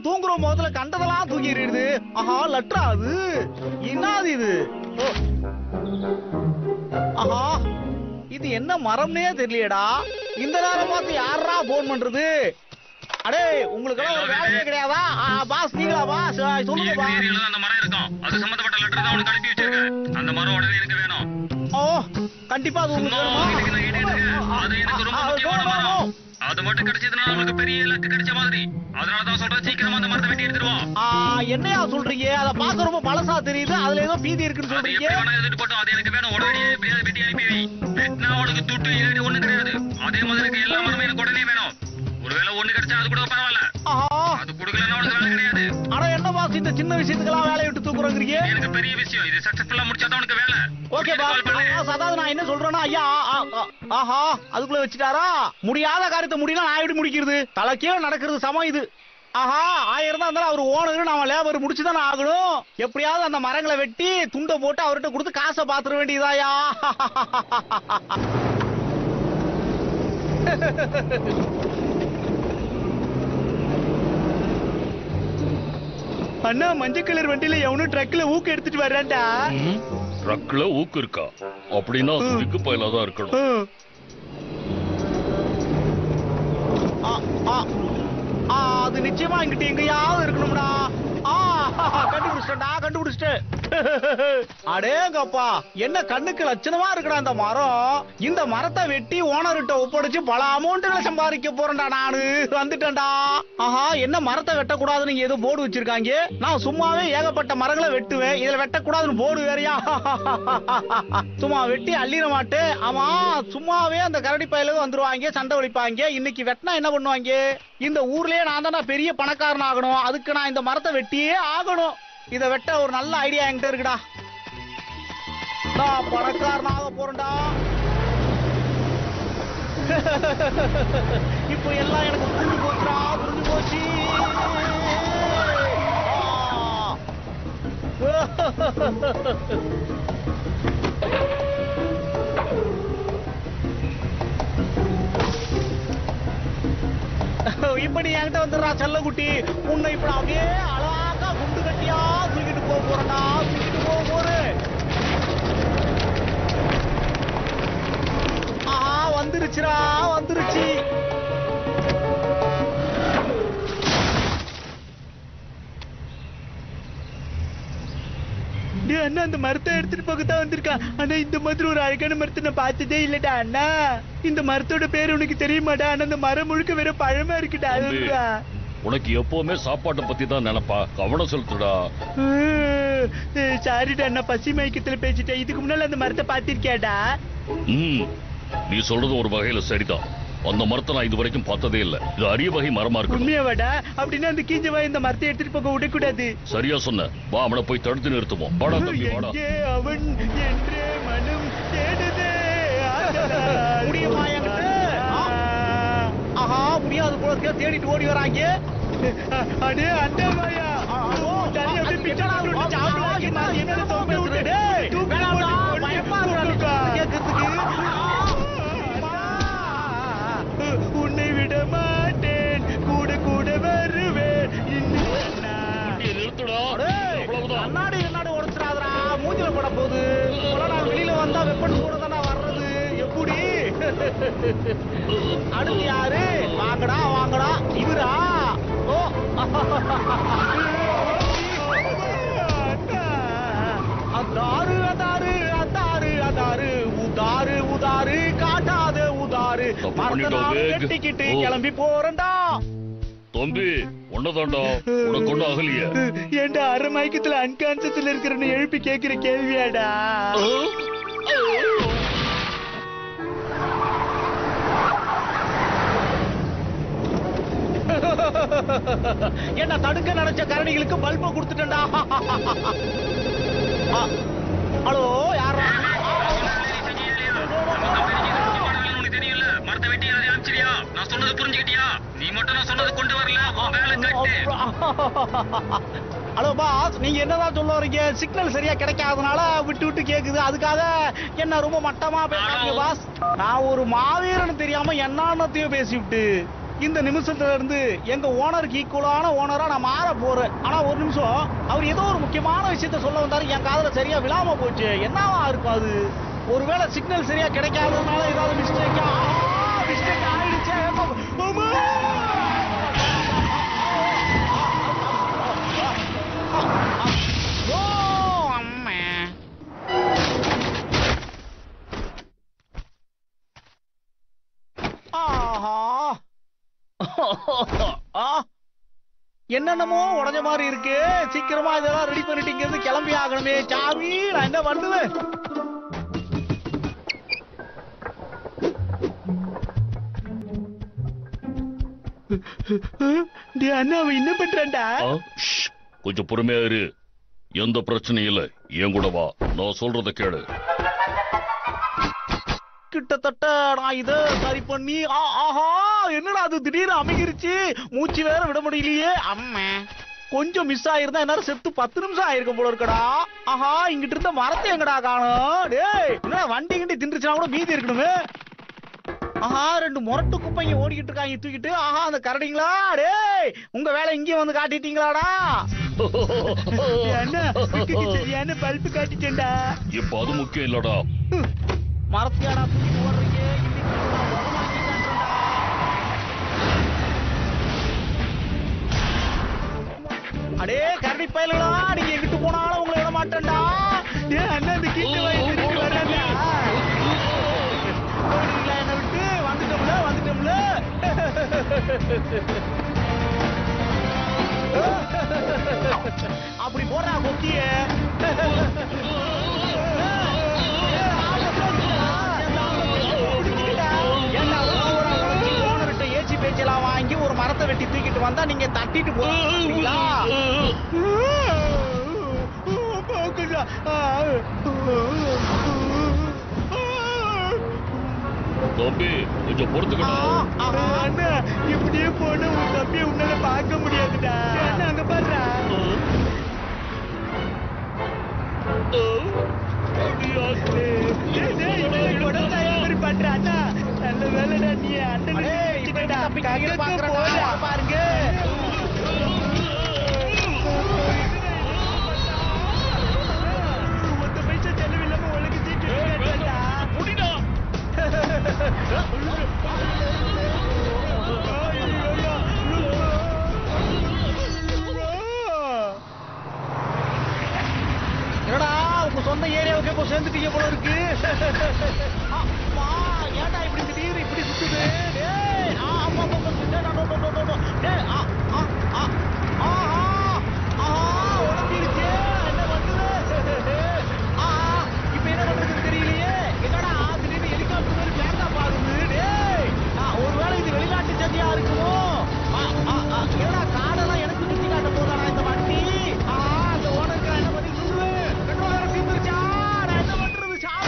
தூங்குற முகத்துல கண்டதெல்லாம் தூங்கிடுது ஆஹா லட்ரா அது என்னது இது ஓ. ஆஹா இது என்ன மரம்னே தெரியலையேடா இந்த நேரம் பார்த்து யாரா போன் பண்றது அடே உங்களுக்கு எல்லாம் ஒரு வேலையே கிடையாதா ஆ, பாஸ் நீங்களா பாஸ் ஆ, நீ சொல்லுங்க இருக்கிற பாஸ் ஏரியால தான் அந்த மரம் இருக்கும் அது சம்பந்தப்பட்ட லெட்டர் தான் உனக்கு அனுப்பி வச்சிருக்கேன் அந்த மரம் உடனே எனக்கு வேணும் ஓ கண்டிப்பா அது உங்களுக்கு சும்மா வேணுமா? வீட்டுக்கு நான் கேட்டுட்டு இருக்கேன். அது எனக்கு ரொம்ப ஆ, ஆ, முக்கியமான வேணும், மரம் வேணும். அது மட்டும் கிடைச்சதுன்னா நமக்கு பெரிய இலக்கு கிடைச்ச மாதிரி அதனால தான் சொல்றேன் சீக்கிரமா அந்த மரத்தை வெட்டி எடுத்துருவோம் ஆ, என்னையா சொல்றீங்க அத பார்க்க ரொம்ப பழசா தெரியுது அதுல ஏதோ பீதி இருக்குன்னு அது சொல்றீங்க எப்படி வேணா இருந்துட்டு போட்டோம் அது எனக்கு வேணும் உடனே எப்படியாவது வெட்டி அனுப்பி வை வெட்டினா உனக்கு துட்டு ஏடி ஒண்ணு கிடையாது அதே மாதிரி இருக்கு எல்லா மரமும் எனக்கு உடனே வேணும் ஒருவேளை ஒண்ணு கிடைச்சா அது கூட பரவாயில்ல ஆஹா அது கொடுக்கலன்னா உனக்கு வேலை கிடையாது அட என்ன பாஸ் இந்த சின்ன விஷயத்துக்கெல்லாம் வேலையை விட்டு தூக்குறோங்கிறீங்க இது எனக்கு பெரிய விஷயம் இது சக்சஸ்ஃபுல்லா முடிச்சா தான் உனக்கு வேலை ஓகே உடனே பாஸ் call பண்ணு. பாஸ், அதாவது நான் என்ன சொல்றேன்னா ஐயா ஆ, ஆ, ஆஹா அதுக்குள்ள வச்சுட்டாரா முடியாத காரியத்தை முடியல நான் எப்படி முடிக்கிறது தலைக்கே நடக்கிறது சமம் இது ஆஹா ஆயிரம் தான் இருந்தாலும் அவர் ஓனர் நாம லேபர் முடிச்சுதானே ஆகணும் எப்படியாவது அந்த மரங்களை வெட்டி துண்டை போட்டு அவர்கிட்ட கொடுத்து காசை பாத்துற வேண்டியதாயா அண்ணா மஞ்சள் கலர் வண்டியில எவனும் ட்ரக்ல ஊக்கு எடுத்துட்டு வர்றான்டா ட்ரக்ல ஊக்கு இருக்கா அப்படின்னா அது விக்கு பயிலா தான் இருக்கணும் ஆ, ஆ, ஆ, அது நிச்சயமா இங்கிட்ட எங்கேயாவது இருக்கணும்டா ஆ, கண்டுபிடிச்சிட்டேன்டா கண்டுபிடிச்சிட்டேன் அடேங்கப்பா என்ன கண்ணுக்கு லட்சணமா இருக்குடா இந்த மரம் இந்த மரத்தை வெட்டி ஓனர்கிட்ட ஒப்படைச்சு பல அமௌண்ட்டுகளை சம்பாதிக்க போறேன்டா நானு வந்துட்டேன்டா ஆஹா என்ன மரத்தை வெட்டக்கூடாதுன்னு ஏதோ போர்டு வச்சிருக்காங்க நான் சும்மாவே ஏகப்பட்ட மரங்களை வெட்டுவேன் இதுல வெட்டக்கூடாதுன்னு போர்டு வேறயா சும்மா வெட்டி அள்ளிட மாட்டேன் ஆமா சும்மாவே அந்த கரடி பயலுக்கு வந்துருவாங்க சண்டை ஒழிப்பாங்க இன்னைக்கு வெட்டினா என்ன பண்ணுவாங்க இந்த ஊர்லயே நான் தானே பெரிய பணக்காரன் ஆகணும் அதுக்கு நான் இந்த மரத்தை வெட்டியே ஆகணும் இத வெட்ட ஒரு நல்ல ஐடியா என்கிட்ட இருக்குடா நான் பணக்காரனாக போறேன்டா இப்போ எல்லாம் எனக்கு புரிஞ்சு போச்சுடா புரிஞ்சு போச்சு இப்ப நீ என்கிட்ட வந்துடுறா செல்லக்குட்டி உன்னை இப்ப நான் அப்படியே அழகா குண்டு கட்டியா தூக்கிட்டு போக போறேன்டா தூக்கிட்டு போக போறேன் ஆஹா வந்துருச்சுடா வந்துருச்சு டேய் அண்ணா அந்த மரத்தை எடுத்துட்டு போக தான் வந்திருக்கான் ஆனா இந்த மாதிரி ஒரு அழகான மரத்தை நான் பார்த்ததே இல்லடா அண்ணா இந்த மரத்தோட பேர் உனக்கு தெரியுமாடா ஆனா அந்த மரம் முழுக்க வெறும் பழமா இருக்குடா தம்பி, அதுதான் உனக்கு எப்பவுமே சாப்பாட்டை பத்தி தான் நினைப்பா கவனம் செலுத்துடா சாரிடா அண்ணா பசி மயக்கத்துல பேசிட்டேன் இதுக்கு முன்னால அந்த மரத்தை பார்த்திருக்கியாடா ம் நீ சொல்றது ஒரு வகையில சரிதான் அந்த மரத்தை நான் இது வரைக்கும் பார்த்ததே இல்ல இது அரிய வகை மரமா இருக்கணும் உண்மையாவாடா அப்படின்னா அந்த கீஞ்சவா இந்த மரத்தை எடுத்துட்டு போக விடக்கூடாது சரியா சொன்ன வா அவனை போய் தடுத்து நிறுத்துவோம் வாடா தம்பி வாடா எங்கே அவன் என்று மனம் தேடுதே முடியுமா என்கிட்ட ஆ? ஆஹா முடியாது போல இருக்கே, தேடிட்டு ஓடி வராங்க அடே அண்டவாயா தண்ணி அப்படியே பிச்சடா விட்டு சாப்பிடுவாங்க நான் என்ன தொங்க விட்டு டேய் வேணாம்டா பயமா இருக்கா கேக்குறதுக்கு உன்னை விட மாட்டேன் கூட கூட வருவேன் இன்னும் வண்டியை நிறுத்துடா அடேய், அவ்வளவுதான் கண்ணாடி கண்ணாடி உடைச்சிடாதடா மூஞ்சில பட போகுது இப்பெல்லாம் நான் வெளியில வந்தா வெப்பன் கூட தானே வர்றது எப்படி அடுத்து யாரு வாங்கடா வாங்கடா இவரா ஓ அதாரு அதாரு அதாரு அதாரு உதாரு உதாரு காட்டாத உதாரு தப்பு மரத்தை பண்ணிட்டோம், நான் வேக். வெட்டிக்கிட்டு ஓ. கிளம்பி போறேன்டா தம்பி உன்னதாண்டா உனக்கு கொண்டு அகலிய ஏன்டா அரை மயக்கத்துல அன்கான்சியஸ்ல இருக்கிறன்னு எழுப்பி கேக்குற கேள்வியாடா என்ன தடுக்க நினைச்ச கரடிகளுக்கு பல்ப கொடுத்துட்டேன்டா ஆ, ஹலோ யாரா உனக்கு தெரியல மரத்தை வெட்டி அதை அனுப்பிச்சிரியா நான் சொன்னது புரிஞ்சுக்கிட்டியா நீ மட்டும் நான் சொன்னது கொண்டு வரல உன் வேலை கட்டு ஹலோ பாஸ் நீங்க என்னதான் சொல்ல வரீங்க சிக்னல் சரியா கிடைக்காதனால விட்டு விட்டு கேக்குது அதுக்காக என்ன ரொம்ப மட்டமா பேசுறீங்க பாஸ் நான் ஒரு மாவீரன் தெரியாம என்னத்தையும் பேசிவிட்டு இந்த நிமிஷத்துல இருந்து எங்க ஓனருக்கு ஈக்குவலான ஓனரா நான் மாற போறேன் ஆனா ஒரு நிமிஷம் அவர் ஏதோ ஒரு முக்கியமான விஷயத்த சொல்ல வந்தாரு என் காதுல சரியா விழாம போச்சு என்னவா இருக்கும் அது ஒருவேளை சிக்னல் சரியா கிடைக்காததுனால ஏதாவது மிஸ்டேக்கா மிஸ்டேக் ஆயிடுச்சே அம்மா! ஓ அம்மா ஆஹா ஆ! என்னென்னமோ உடஞ்ச மாதிரி இருக்கு சீக்கிரமா இதெல்லாம் ரெடி பண்ணிட்டு இங்க இருந்து கிளம்பி ஆகணுமே சாமி நான் என்ன பண்ணுவேன் அண்ணா அவன் என்ன பண்றான்டா ஆ? ஷ், கொஞ்சம் பொறுமையா இரு எந்த பிரச்சனையும் இல்ல என் கூட வா நான் சொல்றத கேளு கிட்டத்தட்ட நான் இத சரி பண்ணி ஆ, ஆஹா என்னடா அது திடீர்னு அமைகிருச்சு மூச்சு வேற விட முடியலையே அம்மா கொஞ்சம் மிஸ் ஆயிருந்தா என்னால செத்து பத்து நிமிஷம் ஆயிருக்கும் போல இருக்கடா ஆஹா இங்கிட்டு இருந்த மரத்தை எங்கடா காணோம் டேய் என்னடா வண்டி கிண்டி தின்றுச்சுனா கூட மீதி இருக்கணுமே ஆஹா ரெண்டு முரட்டு குப்பைங்க ஓடிக்கிட்டு இருக்காங்க தூக்கிட்டு ஆஹா அந்த கரடிங்களா டேய் உங்க வேலை இங்கேயும் வந்து காட்டிட்டீங்களாடா என்ன சரியான பல்பு காட்டிட்டேன்டா இப்ப அது முக்கியம் இல்லடா மரத்தையாடா தூக்கி ஓடுறீங்க இன்னைக்கு நான் உரமாக்கி காட்டுறேன்டா. அடே கரடி பயலுகளா நீங்க எங்கிட்டு போனாலும் உங்களை விட மாட்டேன்டா ஏ அண்ணா இந்த கீட்டு வயசுக்கு வரல போயிடுங்களா என்னை விட்டு வந்துட்டோம்ல வந்துட்டோம்ல அப்படி போடுறா கொக்கிய ஏச்சி பேச்செல்லாம் வாங்கி ஒரு மரத்தை வெட்டி தூக்கிட்டு வந்தா நீங்க தட்டிட்டு போறீங்களா தம்பி கொஞ்சம் பொறுத்துக்கடா அண்ணா இப்படியே போன உன் தம்பியை உன்னால பார்க்க முடியாதுடா அண்ணா அங்க பாருடா நல்ல வேலைடா நீ அண்ணன் பாருங்க ஒத்த பைசா செலவில்லாம உலக சீட்டு முடிடா என்னடா உங்க சொந்த ஏரியாவுக்கு இப்போ சேர்ந்துட்டீங்க போல இருக்கு அம்மா, ஏன்டா இப்படி திடீர்னு இப்படி சுத்துது டேய், ஆ, அம்மா, அம்மா, அம்மா, டேய், டோ, டோ, டோ, டோ, டோ. டேய், ஆ, ஆ, ஆ, ஆஹா, ஆஹா, உடைஞ்சிருச்சே, என்ன பண்ணுது? ஆ, இப்ப என்ன பண்றதுன்னு தெரியலையே என்னடா திடீர்னு ஹெலிகாப்டர் மாதிரி பேண்டா பாருது டேய் ஆ, ஒருவேளை இது வெளிநாட்டு சதியா இருக்குமோ ஆ, ஆ, ஆ, என்னடா காடெல்லாம் எனக்கு சுத்தி காட்ட போதாடா இந்த வண்டி ஆ, அந்த ஓனருக்கு நான் என்ன பண்ணி சொல்லுவேன் பெட்ரோல் வேற தீர்ந்துருச்சா நான் என்ன பண்றது சாமி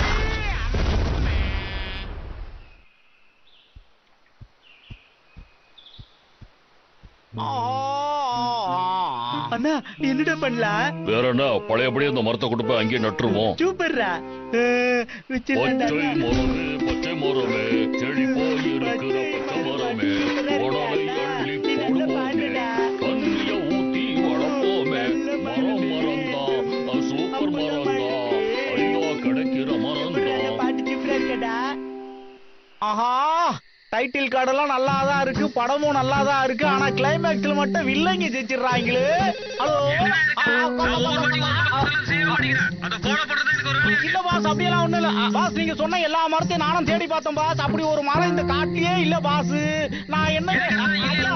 அண்ணா என்னடா பண்ணலாம் வேற என்ன பழையபடியே அந்த மரத்தை கொண்டு போய் அங்கேயே நட்டுருவோம் சூப்பர்ரா பச்சை மரமே பச்சை மரமே செழிப்பாய் இருக்கிற பச்சை மரமே உடலை அள்ளி போடுவோமே தண்ணிய ஊத்தி வளர்ப்போமே மரம் மரம்தான் அது சூப்பர் மரம்தான் அரிதா கிடைக்கிற மரம்தான் ஆஹா டைட்டில் கார்டெல்லாம் நல்லா தான் இருக்கு படமும் நல்லா தான் இருக்கு ஆனா கிளைமேக்ஸ்ல மட்டும் வில்லங்க ஜெயிச்சிடுறாங்களே ஹலோ நான் ஒவ்வொரு வாட்டி ஒரு பொருளை செய்ய மாட்டேங்கிறேன் அதை ஃபாலோ பண்றது எனக்கு ஒரு வேலை இல்ல பாஸ் அப்படியெல்லாம் ஒண்ணும் இல்ல பாஸ் நீங்க சொன்ன எல்லா மரத்தையும் நானும் தேடி பார்த்தேன் பாஸ் அப்படி ஒரு மரம் இந்த காட்டிலேயே இல்ல பாஸ் நான் என்ன ஐயா,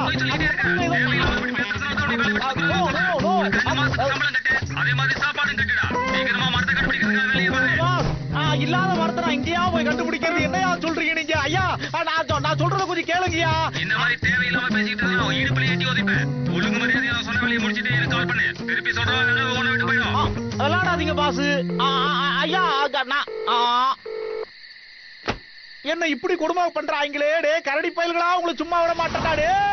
அது no, no, no. சம்பளம் கட்டு அதே மாதிரி சாப்பாடும் கட்டுடா சீக்கிரமா மரத்தை கண்டுபிடிக்கிறதுக்காக வெளியே பாரு பாஸ், ஆ, இல்லாத மரத்தை நான் இங்கேயா போய் கண்டுபிடிக்கிறது என்னையா சொல்றீங்க நீங்க ஐயா ஆ, நான் சொ- நான் சொல்றத கொஞ்சம் கேளுங்கய்யா இந்த மாதிரி தேவையில்லாம பேசிக்கிட்டு இருந்தா உன் இடுப்புல ஏத்தி ஒதிப்பேன் ஒழுங்கு மரியாதையா நான் சொன்ன வேலையை முடிச்சிட்டு எனக்கு கால் பண்ணு திருப்பி சொல்றேன் உன்னை விட்டு ஆ, போயிடும் விளையாடாதீங்க பாஸ் ஆ, ஆ, ஆ, ஐயா அங்க நான் ஆ. என்ன இப்படி கொடுமை பண்றாங்களே டே கரடி பயல்களா உங்களை சும்மா விட மாட்டேன்டா டே